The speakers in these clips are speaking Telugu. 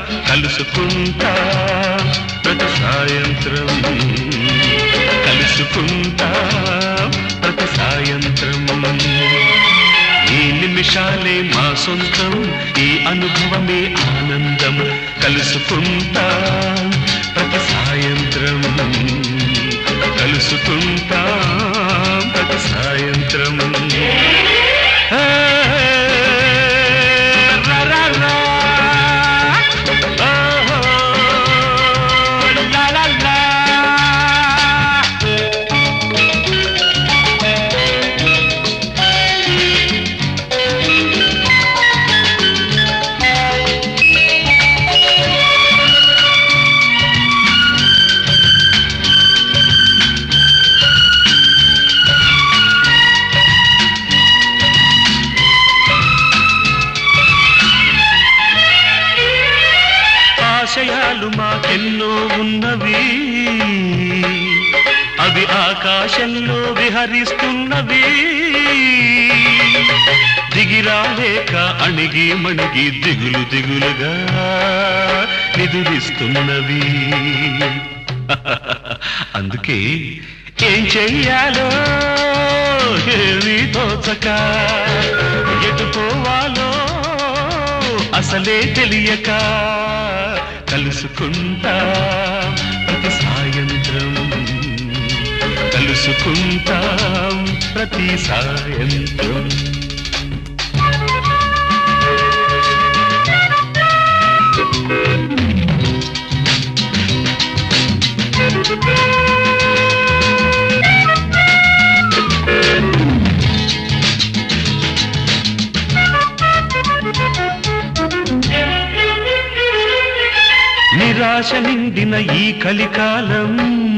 కలుసుకుంటా ప్రతి సాయంత్రం కలుసుకుంటా ప్రతి సాయంత్రం ఈ నిమిషాలే మా సొంతం ఈ అనుభవమే ఆనందం కలుసుకుంటా ప్రతి సాయంత్రం కలుసుకుంటా ప్రతి సాయంత్రం ఆ, రా, రా, రా. ఓహో, లా, లా, లా. ఆశయాలు మాకెన్నో ఉన్నవి అవి ఆకాశంలో విహరిస్తున్నవి దిగిరాలేక అణిగి మణిగి దిగులు దిగులుగా నిదురిస్తున్నవి అందుకే ఏం చెయ్యాలో ఏమీ తోచక ఎటు పోవాలో అసలే తెలియక కలుసుకుంటా ప్రతి సాయంత్రం కలుసుకుంటాం ప్రతి సాయంత్రం నిరాశ నిండిన ఈ కలికాలం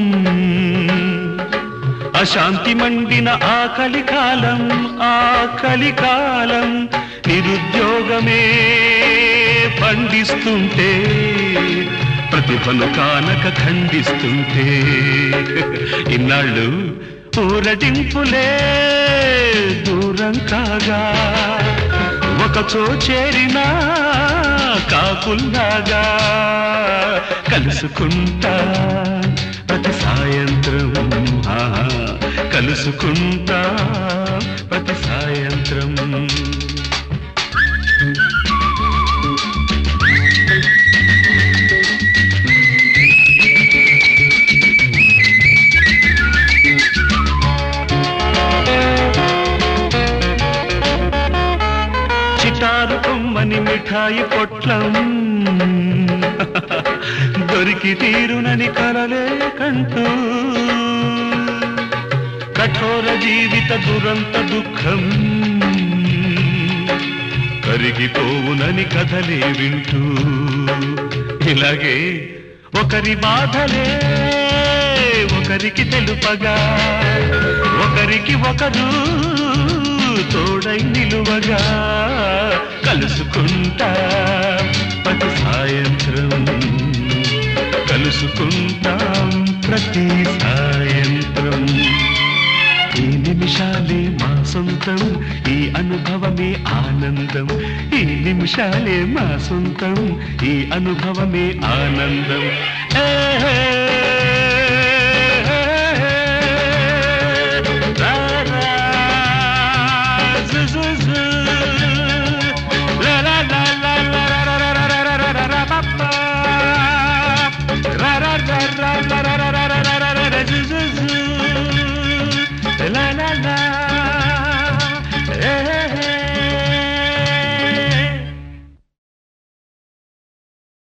అశాంతి మండిన ఆ కలికాలం ఆ కలికాలం నిరుద్యోగమే పండిస్తుంటే ప్రతిభను కానక ఖండిస్తుంటే ఇన్నాళ్ళు ఊరడింపులే దూరం కాగా ఒకచో చేరినా కాపుల్లాగా కలుసుకుంటా ప్రతి సాయంత్రం ఆహా, కలుసుకుంటా ప్రతి సాయంత్రం చిటారు కొమ్మని మిఠాయి పొట్లం దొరికి తీరునని కలలే కంటూ కఠోర జీవిత దురంత దుఃఖం కరిగిపోవునని కథలే వింటూ ఇలాగే ఒకరి బాధలే ఒకరికి తెలుపగా ఒకరికి ఒకరు తోడై నిలువగా కలుసుకుంటా ప్రతి సాయంత్రం కలుసుకుంటాం ప్రతి సాయంత్రం ఈ నిమిషాలే మా సొంతం ఈ అనుభవమే ఆనందం ఈ నిమిషాలే మా సొంతం ఈ అనుభవమే ఆనందం ఏ